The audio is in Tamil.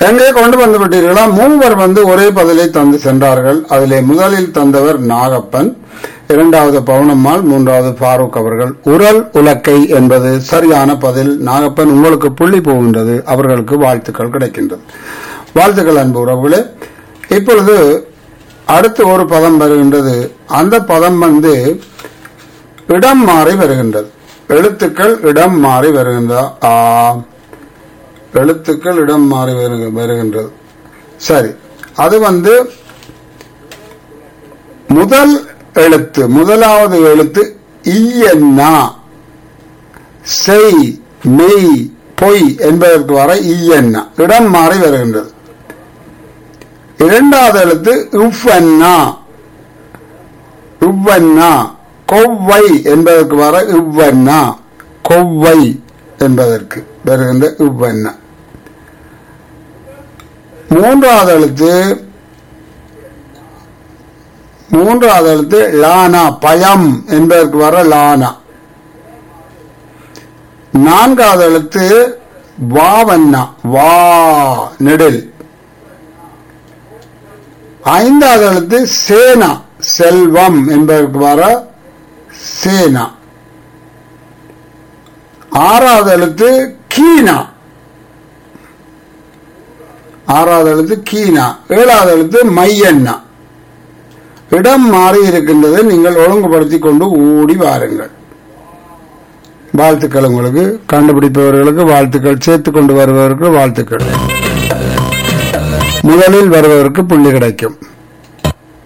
எங்கே கொண்டு வந்து விட்டீர்களா மூவர் வந்து ஒரே பதிலை தந்து சென்றார்கள் அதிலே முதலில் தந்தவர் நாகப்பன் இரண்டாவது பவுனம்மாள் மூன்றாவது ஃபாரூக் அவர்கள் உரல் உலக்கை என்பது சரியான பதில் நாகப்பன் உங்களுக்கு புள்ளி போகின்றது அவர்களுக்கு வாழ்த்துக்கள் கிடைக்கின்றது வாழ்த்துக்கள் அன்பு உறவுகளே இப்பொழுது அடுத்து ஒரு பதம் வருகின்றது அந்த பதம் வந்து இடம் மாறி வருகின்றது எழுத்துக்கள் இடம் மாறி வருகின்றதா ஆ எழுத்துக்கள் இடம் மாறி வருக- வருகின்றது சரி அது வந்து முதல் எழுத்து முதலாவது எழுத்து ஈயன்னா செய் மெய் பொய் என்பதற்கு வர ஈயன்னா இடம் மாறி வருகின்றது இரண்டாவது எழுத்து உவ்வன்னா உவ்வன்னா கொவ்வை என்பதற்கு வர உவ்வன்னா கொவ்வை என்பதற்கு வருகின்ற உவ்வன்னா மூன்றாவது எழுத்து மூன்றாவது எழுத்து லானா பயம் என்பதற்கு வர லானா நான்காவது எழுத்து வாவண்ணா வா நெடில் ஐந்தாவது எழுத்து சேனா செல்வம் என்பதற்கு வர சேனா ஆறாவது எழுத்து கீனா ஆறாவது எழுத்து கீனா ஏழாவது எழுத்து மையண்ணா இடம் மாறி இருக்கின்றது நீங்கள் ஒழுங்குபடுத்தி கொண்டு ஓடி வாருங்கள் வாழ்த்துக்கள் உங்களுக்கு கண்டுபிடிப்பவர்களுக்கு வாழ்த்துக்கள் சேர்த்து கொண்டு வருபவருக்கு வாழ்த்துக்கள் முதலில் வருபவருக்கு புள்ளி கிடைக்கும்